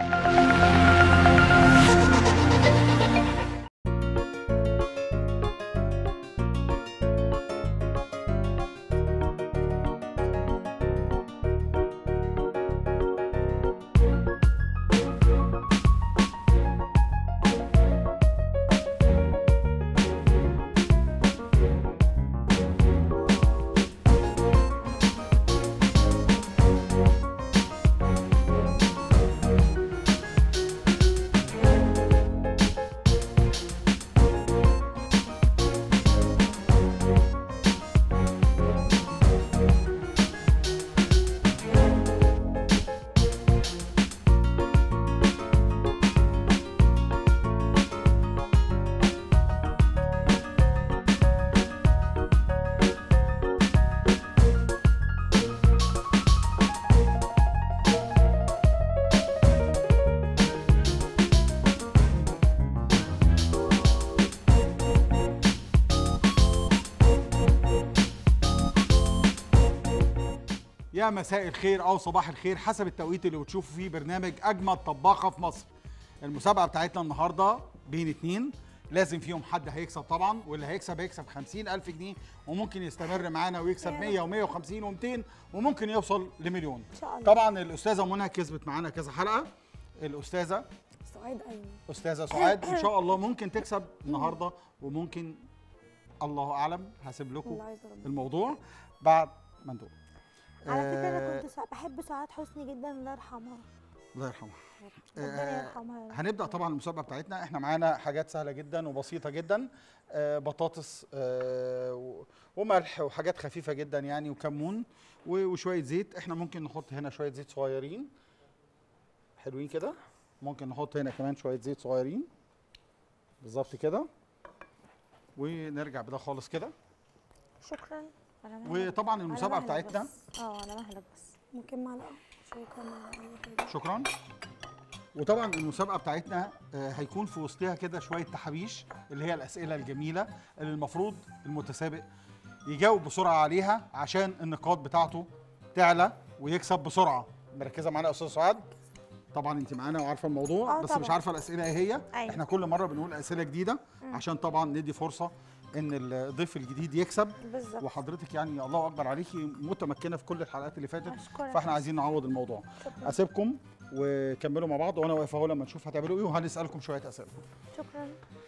يا مساء الخير او صباح الخير حسب التوقيت اللي بتشوفوا فيه برنامج اجمد طباخه في مصر المسابقه بتاعتنا النهارده بين اتنين لازم فيهم حد هيكسب طبعا واللي هيكسب هيكسب 50000 جنيه وممكن يستمر معانا ويكسب 100 و150 و200 وممكن يوصل لمليون إن شاء الله. طبعا الاستاذه منى كسبت معانا كذا حلقه الاستاذه سعيد ايمن استاذه سعاد ان شاء الله ممكن تكسب النهارده وممكن الله اعلم هسيب لكم الله عايز ربنا. الموضوع بعد ما ندوق على فكره آه، انا كنت سع- بحب سعاد حسني جدا الله يرحمها الله يرحمها ربنا آه، يرحمها يا رب. هنبدا طبعا المسابقه بتاعتنا احنا معانا حاجات سهله جدا وبسيطه جدا آه، بطاطس آه، و- وملح وحاجات خفيفه جدا يعني وكمون و- وشويه زيت احنا ممكن نحط هنا شويه زيت صغيرين حلوين كده ممكن نحط هنا كمان شويه زيت صغيرين بالظبط كده ونرجع بده خالص كده شكرا على مهلك وطبعا على المسابقه مهلك بتاعتنا بس. اه على مهلك بس ممكن معلقه شكرا على أي حاجة. شكرا وطبعا المسابقه بتاعتنا آه، هيكون في وسطها كده شويه تحابيش اللي هي الاسئله الجميله اللي المفروض المتسابق يجاوب بسرعه عليها عشان النقاط بتاعته تعلى ويكسب بسرعه مركزه معانا يا استاذ سعاد طبعا انت معانا وعارفه الموضوع آه بس طبعاً. مش عارفه الاسئله ايه هي أيوة. احنا كل مره بنقول اسئله جديده عشان طبعا ندي فرصه ان الضيف الجديد يكسب بالظبط وحضرتك يعني الله اكبر عليكي متمكنه في كل الحلقات اللي فاتت أشكرك. فاحنا عايزين نعوض الموضوع شكرا اسيبكم وكملوا مع بعض وانا واقف اهو لما نشوف هتعملوا ايه وهنسالكم شويه اسئله شكرا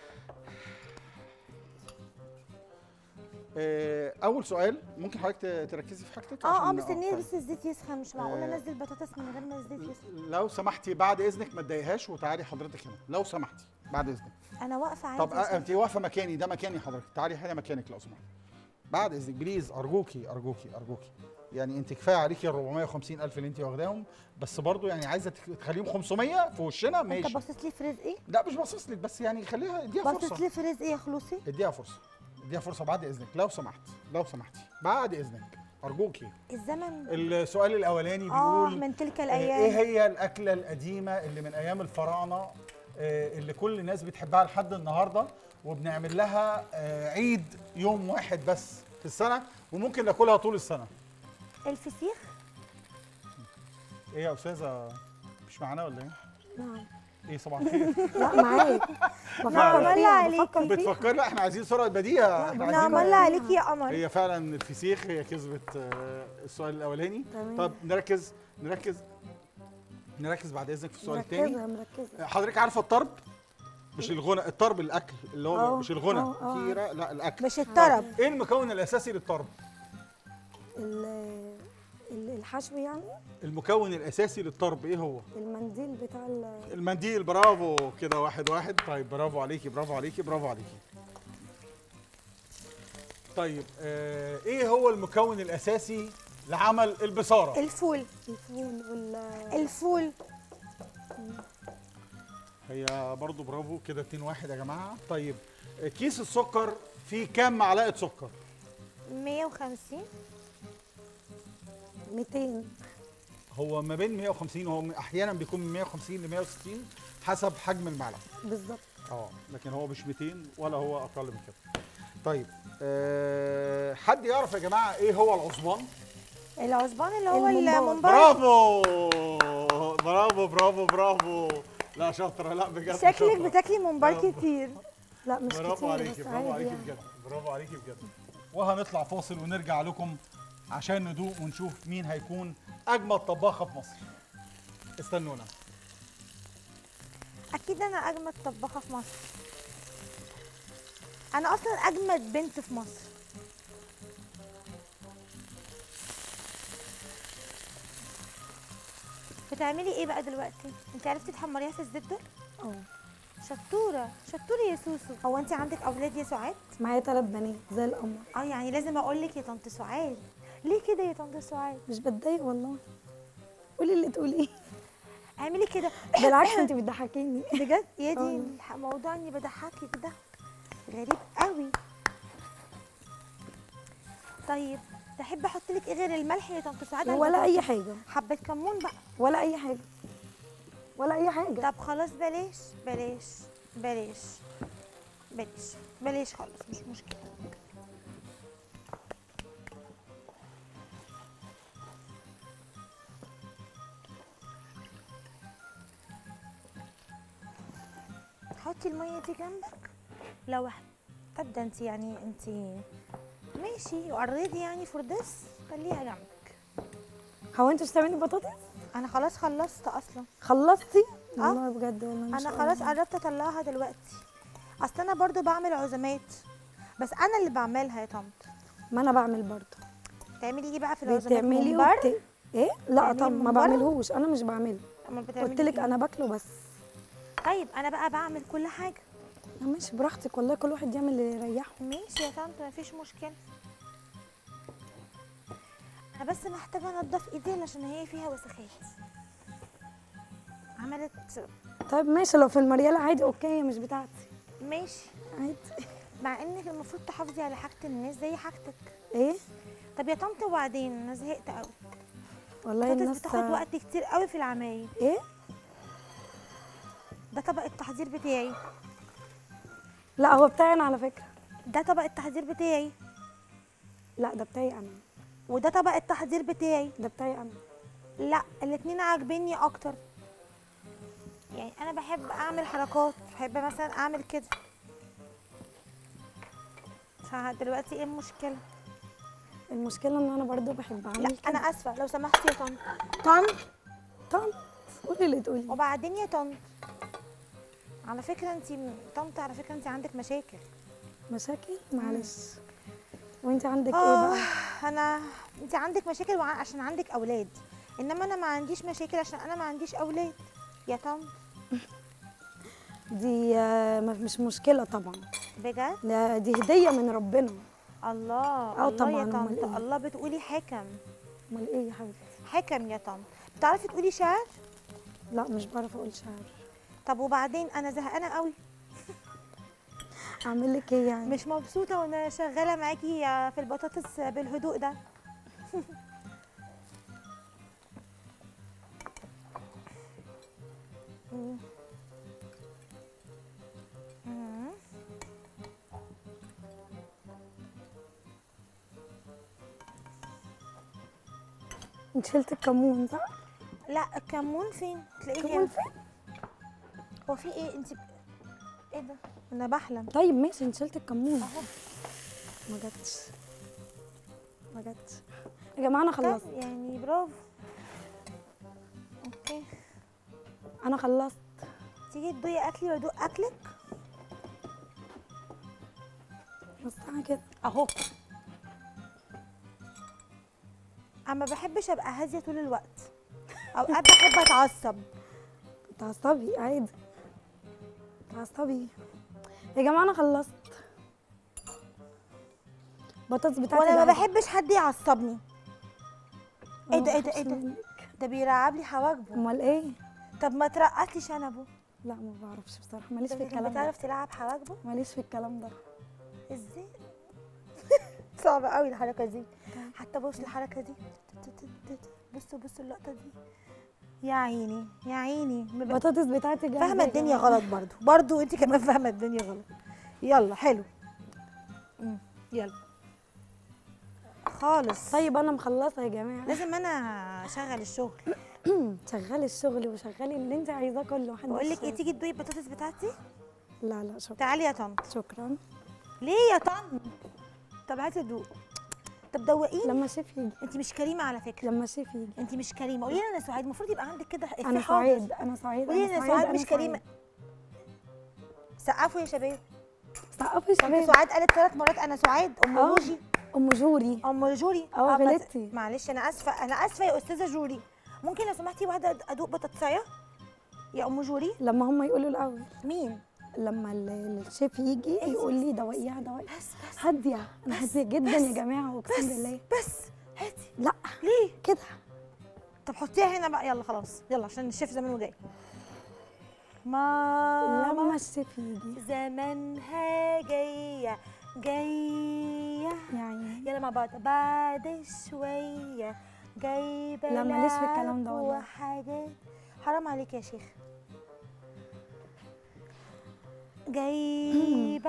آه، اول سؤال ممكن حضرتك ت- تركزي في حاجتك اه اه عشان- مستنيه طيب. بس الزيت يسخن مش معقول آه. انزل بطاطس من غير ما الزيت يسخن لو سمحتي بعد اذنك ما تضايقهاش وتعالي حضرتك هنا لو سمحتي بعد اذنك انا واقفه عادي طب يا آه، شيخ. انت واقفه مكاني ده مكاني حضرتك تعالي هنا مكانك لو سمحتي بعد اذنك بليز ارجوكي ارجوكي ارجوكي يعني انت كفايه عليكي ال 450 الف اللي انت واخداهم بس برضو يعني عايزه تخ- تخليهم 500 في وشنا انت ماشي باصص لي في رزقي لا مش باصص لك بس يعني خليها اديها باصص فرصه لي في رزقي يا خلوصي اديها فرصه اديها فرصه بعد اذنك لو سمحت لو سمحتي بعد اذنك ارجوكي الزمن السؤال الاولاني اه بيقول من تلك آه، الايام ايه هي الاكله القديمه اللي من ايام الفراعنه آه، اللي كل الناس بتحبها لحد النهارده وبنعمل لها آه، عيد يوم واحد بس في السنه وممكن ناكلها طول السنه الفسيخ ايه يا استاذه مش معانا ولا ايه نعم ايه صباح الخير لا معاك لا، بفكر لا. فيها عليكي بتفكر لا احنا عايزين سرعه بديهه احنا نعم عايزين الله عليكي يا قمر هي فعلا الفسيخ هي كسبت آه، السؤال الاولاني تمام. طب نركز نركز نركز بعد اذنك في السؤال الثاني مركزه مركزه حضرتك عارفه الطرب مش الغنى الطرب الاكل اللي هو آه، مش الغنى آه، آه. كيرة لا الاكل مش الطرب ايه المكون الاساسي للطرب ال- ال- الحشو يعني المكون الاساسي للطرب ايه هو المنديل بتاع ال- المنديل برافو كده واحد واحد طيب برافو عليكي برافو عليكي برافو عليكي طيب آه ايه هو المكون الاساسي لعمل البصاره الفول الفول وال الفول هي برضو برافو كده 2 واحد يا جماعه طيب آه، كيس السكر فيه كام معلقه سكر 150 200 هو ما بين 150 وهو احيانا بيكون من 150 ل 160 حسب حجم المعلقه بالظبط اه لكن هو مش 200 ولا هو اقل من كده طيب أه حد يعرف يا جماعه ايه هو العصبان العصبان اللي هو الممبار. الممبار برافو برافو برافو برافو لا شاطره لا بجد شكلك شاطرة. بتاكلي ممبار برافو. كتير لا مش برافو كتير عليكي بس برافو عادي عليكي يعني. بجد برافو عليكي بجد وهنطلع فاصل ونرجع لكم عشان ندوق ونشوف مين هيكون اجمد طباخه في مصر استنونا اكيد انا اجمد طباخه في مصر انا اصلا اجمد بنت في مصر بتعملي ايه بقى دلوقتي انت عرفتي تحمريها في الزيت ده اه شطوره شطوره يا سوسو هو انت عندك اولاد يا سعاد معايا ثلاث بنات زي القمر اه يعني لازم اقول لك يا طنط سعاد ليه كده يا طنط سعاد مش بتضايق والله قولي اللي تقوليه اعملي كده بالعكس انت بتضحكيني بجد يا دي آه. الح- موضوع اني بضحكك ده غريب قوي طيب تحب احط لك ايه غير الملح يا طنط سعاد على ولا اي البطاطس؟ حاجه حبه كمون بقى ولا اي حاجه ولا اي حاجه طب خلاص بلاش بلاش بلاش بلاش بلاش خالص مش مشكله حطي الميه دي جنبك لو ح- طب ده انت يعني انت ماشي اوريدي يعني فور ذس خليها جنبك هو انت مش بتعملي بطاطس انا خلاص خلصت اصلا خلصتي آه. والله بجد والله ما انا شاء خلاص الله. قربت اطلعها دلوقتي اصل انا برضو بعمل عزومات بس انا اللي بعملها يا طنط ما انا بعمل برضه تعملي ايه بقى في العزومات بتعملي ممبار وبت... ايه لا تعملي طب ما ممبار؟ بعملهوش انا مش بعمله أمال بتعملي قلت لك إيه؟ انا باكله بس طيب انا بقى بعمل كل حاجه لا ماشي براحتك والله كل واحد يعمل اللي يريحه ماشي يا طنط مفيش مشكله انا بس محتاجه انضف ايدي عشان هي فيها وسخات عملت طيب ماشي لو في المريالة عادي اوكي هي مش بتاعتي ماشي عادي مع انك المفروض تحافظي على حاجه الناس زي حاجتك ايه طب يا طنط وبعدين انا زهقت قوي والله البطاطس الناس بتاخد وقت كتير قوي في العمايل ايه ده طبق التحضير بتاعي لا هو بتاعي انا على فكره ده طبق التحضير بتاعي لا ده بتاعي انا وده طبق التحضير بتاعي ده بتاعي انا لا الاتنين عاجبيني اكتر يعني انا بحب اعمل حركات بحب مثلا اعمل كده فدلوقتي ايه المشكله المشكله ان انا برضو بحب اعمل لا كده. انا اسفه لو سمحتي يا طنط طنط طب قولي اللي تقولي وبعدين يا طنط على فكره انت طنط على فكره انت عندك مشاكل مشاكل معلش وانت عندك ايه اه بقى انا انت عندك مشاكل وع- عشان عندك اولاد انما انا ما عنديش مشاكل عشان انا ما عنديش اولاد يا طنط دي آه، ما- مش مشكله طبعا بجد لا دي هديه من ربنا الله آه الله طبعاً، يا أمال طنط إيه؟ الله بتقولي حكم امال ايه يا حبيبتي حكم يا طنط بتعرفي تقولي شعر لا مش بعرف اقول شعر طب وبعدين انا زهقانه قوي اعمل لك ايه يعني مش مبسوطه وانا شغاله معاكي في البطاطس بالهدوء ده مم. مم. انت شلت الكمون صح لا الكمون فين تلاقيه الكمون هنا فين هو في ايه انت ايه ده انا بحلم طيب ماشي انت شلت الكمون اهو ما جاتش ما جاتش يا جماعه انا طب خلصت يعني برافو اوكي انا خلصت تيجي تدوقي اكلي وادوق اكلك بس انا كده اهو اما بحبش ابقى هاديه طول الوقت اوقات بحب اتعصب تعصبي عادي تعصبي يا جماعه انا خلصت البطاطس بتاعتي وانا ما جاهزة. بحبش حد يعصبني ايه ده أنا ايه ده ما ايه ده بحبش ده بيرعب لي حواجبه امال ايه طب ما ترقصي شنبه لا ما بعرفش بصراحه ماليش طب في انت الكلام ده بتعرف تلعب حواجبه ماليش في الكلام ده ازاي صعبه قوي الحركه دي حتى بص الحركه دي بصوا بصوا اللقطه دي يا عيني يا عيني ما ب- البطاطس بتاعتي جاهزه فاهمه يا الدنيا جماعة. غلط برضو برضو انت كمان فاهمه الدنيا غلط يلا حلو مم، يلا خالص طيب انا مخلصه يا جماعه لازم انا اشغل الشغل شغلي الشغل وشغلي اللي انت عايزاه كله محدش بقول لك ايه تيجي تدوقي البطاطس بتاعتي لا لا شكرا تعالي يا طنط شكرا ليه يا طنط طب هاتي دوق طب دوقيني لما شيف يجي انت مش كريمه على فكره لما شيف يجي انت مش كريمه قولي لي انا سعيد المفروض يبقى عندك كده إفيه انا حافظ. سعيد انا سعيد قولي لي انا انا سعيد سعاد انا مش كريمه سقفوا يا شباب سقفي يا طنط شباب سعاد قالت ثلاث مرات انا سعاد ام آه. روجي ام جوري ام جوري اه، بس- غلطتي. معلش انا اسفه انا اسفه يا استاذه جوري ممكن لو سمحتي واحده ادوق بطاطسايه يا ام جوري لما هم يقولوا الاول مين لما ال- الشيف يجي يقول لي دوقيها دوقيها بس بس هاديه انا هاديه جدا يا جماعه اقسم بالله بس هاتي لا ليه كده طب حطيها هنا بقى يلا خلاص يلا عشان الشيف زمانه جاي ماما لما الشيف يجي زمانها جاية جاية يعني يلا مع بعض بعد شوية جايبة لا، ماليش في لعب الكلام ده والله. وحاجات حرام عليك يا شيخ جايبة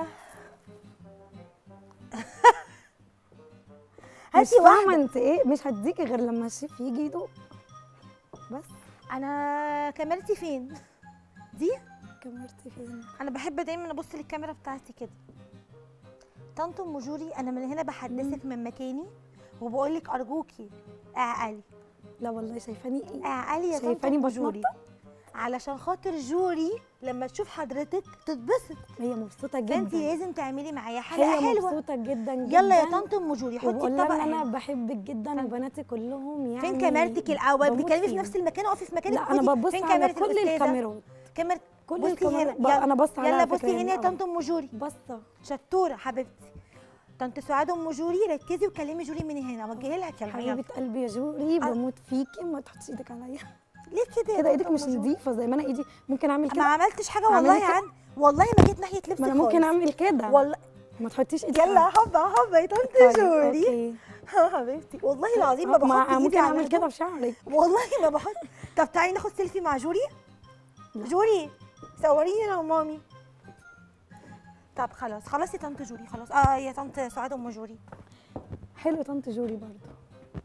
مش هاتي فاهمه واحدة انت ايه مش هديكي غير لما الشيف يجي يدوق بس أنا كاميرتي فين؟ دي؟ كاميرتي فين انا بحب دايما ابص للكاميرا بتاعتي كده طنط ام جوري انا من هنا بحدثك من مكاني وبقول لك ارجوكي اعقلي لا والله شايفاني ايه اعقلي يا طنط شايفاني ام جوري بتنطط علشان خاطر جوري لما تشوف حضرتك تتبسط هي مبسوطه فانت جدا لازم تعملي معايا حلقه هي حلوه مبسوطه جدا جدا يلا يا طنط ام جوري حطي وبقول لها الطبق ان انا هنا. بحبك جدا وبناتي كلهم يعني فين كاميرتك الاول بموت بتتكلمي في فيهم. نفس المكان اقفي في مكانك لا انا خدي. ببص فين على كاميرا كل الأستاذة؟ الكاميرات كاميرا كل بصي الكاميرات هنا ب- انا بص عليها يلا على فكرة بصي هنا يا يعني طنط ام جوري بصه شطوره حبيبتي طنط سعاد ام جوري ركزي وكلمي جوري من هنا وجهي لها كلمه يلا. حبيبه قلبي يا جوري أه. بموت فيكي ما تحطيش ايدك عليا ليه كده يا كده طنط ايدك أم مش جوري؟ نظيفه زي ما انا ايدي ممكن اعمل ما كده عملتش حاجه أعمل والله كده؟ عن والله ما جيت ناحيه لبسك ما انا ممكن خالص. اعمل كده والله ما تحطيش ايدك يلا عليا. حبه حبه يا طنط طيب، جوري أوكي. حبيبتي والله العظيم ما ما بحط ايدي ممكن على اعمل هدوم. كده في شعرك والله ما بحط طب تعالي ناخد سيلفي مع جوري لا. جوري صوريني انا ومامي طب خلاص خلاص يا طنط جوري خلاص اه يا طنط سعاد ام جوري حلو طنط جوري برضه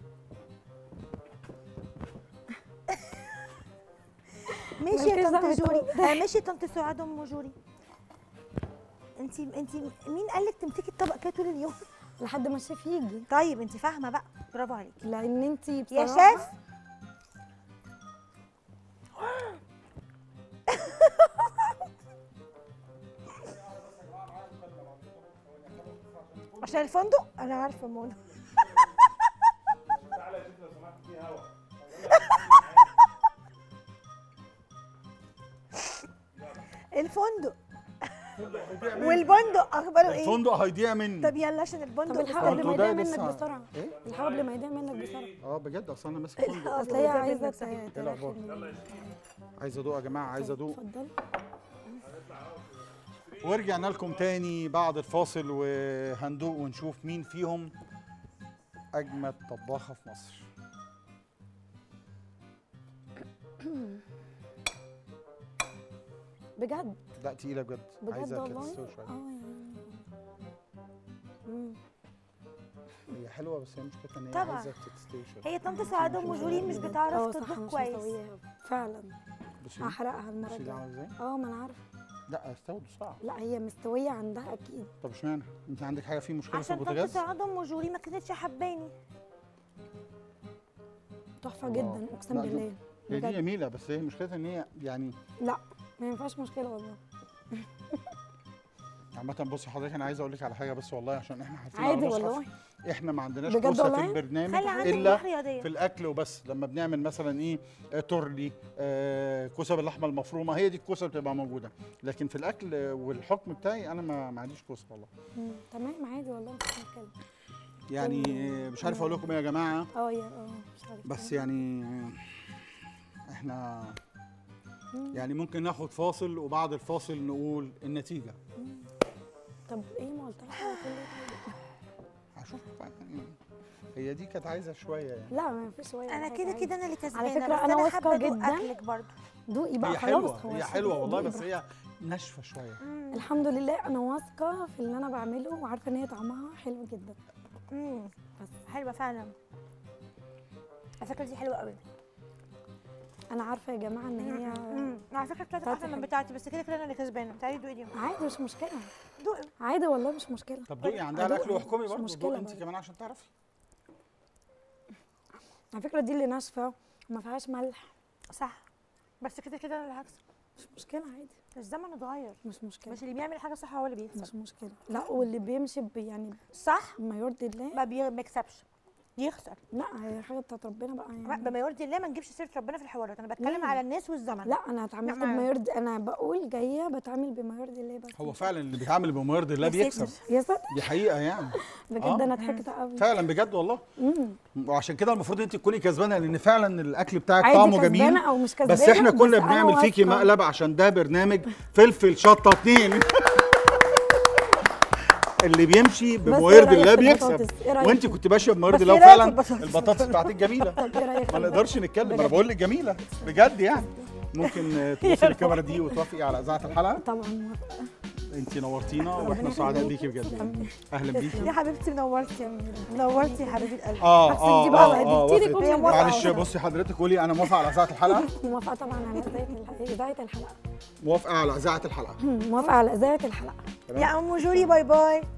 ماشي يا مالكيش طنط دعوة جوري بالطبق آه ماشي يا طنط سعاد ام جوري انت انت مين قال لك تمسكي الطبق كده طول اليوم لحد ما الشيف يجي طيب انت فاهمه بقى برافو عليكي لان انت يا بصراحه شيف عشان الفندق انا عارفه منى الفندق والبندق اخباره ايه الفندق هيضيع مني طب يلا عشان البندق طب الحق قبل برضو ما ده يضيع منك لسه- بسرعه ايه الحق قبل ما يضيع منك بسرعه اه بجد اصل انا ماسك فندق اصل هي ده عايزه منك صحيح. ت- إيه الأخبار؟ ترخم. عايز ادوق يا جماعه عايز ادوق اتفضل ورجعنا لكم تاني بعد الفاصل وهندوق ونشوف مين فيهم اجمد طباخه في مصر بجد لا تقيله بجد بجد عايزه والله تستوي شويه اه يعني مم. هي حلوه بس هي مشكلتها ان هي طبعا. عايزه تستوي شويه هي طنط سعاد ام جولي مش بجد. بتعرف اه صح تطبخ مش كويس مسويها فعلا بصي هحرقها المره بصي دي الجايه عامله ازاي اه ما انا عارفه لا استوت بسرعه لا هي مستويه عندها اكيد طب اشمعنى انت عندك حاجه فيه مشكله في عشان طنط البوتاجاز سعاد ام جولي ما كانتش حباني تحفه الله. جدا اقسم لا، دي- بالله هي دي بجد. جميله بس هي مشكلتها ان هي يعني لا ما ينفعش مشكله والله عامة بصي حضرتك انا عايز اقول لك على حاجه بس والله عشان احنا حاطين عادي على المصحف. والله احنا ما عندناش بجد كوسه في والله؟ البرنامج خلي عندك الا روح رياضيه في الاكل وبس لما بنعمل مثلا ايه آه، تورلي آه، كوسه باللحمه المفرومه هي دي الكوسه بتبقى موجوده لكن في الاكل آه، والحكم بتاعي انا ما ما عنديش كوسه والله مم. تمام عادي والله مش مشكله يعني آه، مش عارف اقول لكم ايه يا جماعه اه يا اه مش عارفه بس يعني آه، احنا مم. يعني ممكن ناخد فاصل وبعد الفاصل نقول النتيجه طب ايه ما قلتلكش على كل حاجه هشوف بقى يعني هي دي كانت عايزه شويه يعني لا ما فيش شويه انا ولا كده حاجة كده انا اللي كسبانه فكرة بس أنا واثقة حابة أدوق جداً. اكلك برضه عادي. دوقي بقى هي خلاص حلوه هو هي الشيف حلوه والله دوقي بس براحتك. هي ناشفه شويه مم. الحمد لله انا واثقه في اللي انا بعمله وعارفه ان هي طعمها حلو جدا مم. بس حلوه فعلا على فكره دي حلوه قوي انا عارفه يا جماعه ان هي امم على فكره بتاعتك بتاعتي احلى من حلوة. بتاعتي بس كده كده انا اللي كسبانه تعالي دوقي دي عادي مش مشكله دوقي عادي والله مش مشكله طب دوقي عندها أدوق الاكل عادي، واحكمي مش برضه مشكلة دوقي انت برضه. كمان عشان تعرفي على فكره دي اللي ناشفه وما فيهاش ملح صح بس كده كده انا اللي هكسب مش مشكله عادي الزمن اتغير مش مشكله بس اللي بيعمل حاجه صح هو اللي بيكسب مش مشكله لا واللي بيمشي ب- يعني صح بما يرضي الله ما بي- ما يكسبش يخسر لا هي حاجه بتاعت ربنا بقى لا، يعني بما يرضي الله ما نجيبش سيره ربنا في الحوارات انا بتكلم ليه؟ على الناس والزمن لا انا اتعاملت لا، ما- بما يرضي انا بقول جايه بتعامل بما يرضي الله بس هو فعلا اللي بيتعامل بما يرضي الله يا بيكسب ساتر، يا ساتر دي حقيقه يعني بجد آه. انا ضحكت قوي فعلا بجد والله امم وعشان كده المفروض انت تكوني كسبانه لان فعلا الاكل بتاعك عادي طعمه جميل كسبانة او مش كسبانه بس احنا كنا أنا بنعمل فيكي واثقة. مقلب عشان ده برنامج فلفل شطه اتنين اللي بيمشي بس بما إيه يرضي رأيك الله في بيكسب البطاطس؟ إيه رأيك وانت في- كنت ماشيه بما يرضي بس الله إيه رأيك في فعلا البطاطس؟ البطاطس بتاعتك جميله طب ايه رايك ما نقدرش نتكلم ما انا بقول لك جميله بجد يعني ممكن آه، تبصي الكاميرا دي وتوافقي على اذاعه الحلقه طبعا موافقة. انت نورتينا واحنا سعداء بيكي بجد يعني. اهلا بيكي يا حبيبتي منورتي منورتي يا حبيبه قلبي اه بس اه دي بقى اه اه هديتيلي وافقت. كل هي موافقة معلش أصلاً. بصي حضرتك قولي انا موافقه على اذاعه الحلقه موافقه طبعا على اذاعه الح- اذاعه الحلقه موافقه على اذاعه الحلقه موافقه على اذاعه الحلقه يا ام جوري باي باي